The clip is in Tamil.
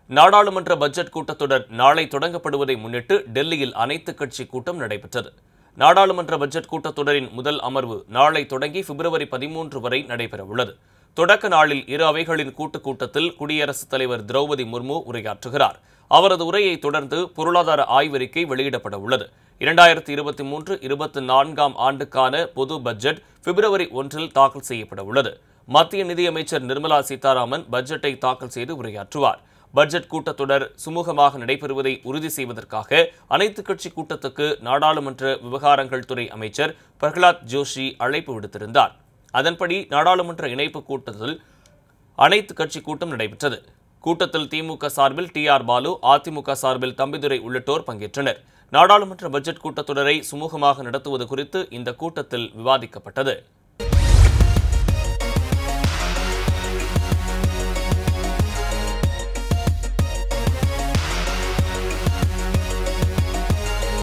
நாடாளுமன்ற பட்ஜெட் கூட்டத்தொடர் நாளை தொடங்கப்படுவதை முன்னிட்டு டெல்லியில் அனைத்துக் கட்சி கூட்டம் நடைபெற்றது நாடாளுமன்ற பட்ஜெட் கூட்டத்தொடரின் முதல் அமர்வு நாளை தொடங்கி பிப்ரவரி பதிமூன்று வரை நடைபெறவுள்ளது தொடக்க நாளில் இரு அவைகளின் கூட்டுக் கூட்டத்தில் குடியரசுத் தலைவர் திரௌபதி முர்மு உரையாற்றுகிறார் அவரது உரையை தொடர்ந்து பொருளாதார ஆய்வறிக்கை வெளியிடப்பட உள்ளது இரண்டாயிரத்தி இருபத்தி மூன்று இருபத்தி நான்காம் ஆண்டுக்கான பொது பட்ஜெட் பிப்ரவரி ஒன்றில் தாக்கல் செய்யப்பட உள்ளது மத்திய நிதியமைச்சர் நிர்மலா சீதாராமன் பட்ஜெட்டை தாக்கல் செய்து உரையாற்றுவார் பட்ஜெட் கூட்டத்தொடர் சுமூகமாக நடைபெறுவதை உறுதி செய்வதற்காக அனைத்துக் கட்சி கூட்டத்துக்கு நாடாளுமன்ற விவகாரங்கள் துறை அமைச்சர் பிரகலாத் ஜோஷி அழைப்பு விடுத்திருந்தார் அதன்படி நாடாளுமன்ற இணைப்பு கூட்டத்தில் அனைத்து கட்சி கூட்டம் நடைபெற்றது கூட்டத்தில் திமுக சார்பில் டி ஆர் பாலு அதிமுக சார்பில் தம்பிதுரை உள்ளிட்டோர் பங்கேற்றனர் நாடாளுமன்ற பட்ஜெட் கூட்டத்தொடரை சுமூகமாக நடத்துவது குறித்து இந்த கூட்டத்தில் விவாதிக்கப்பட்டது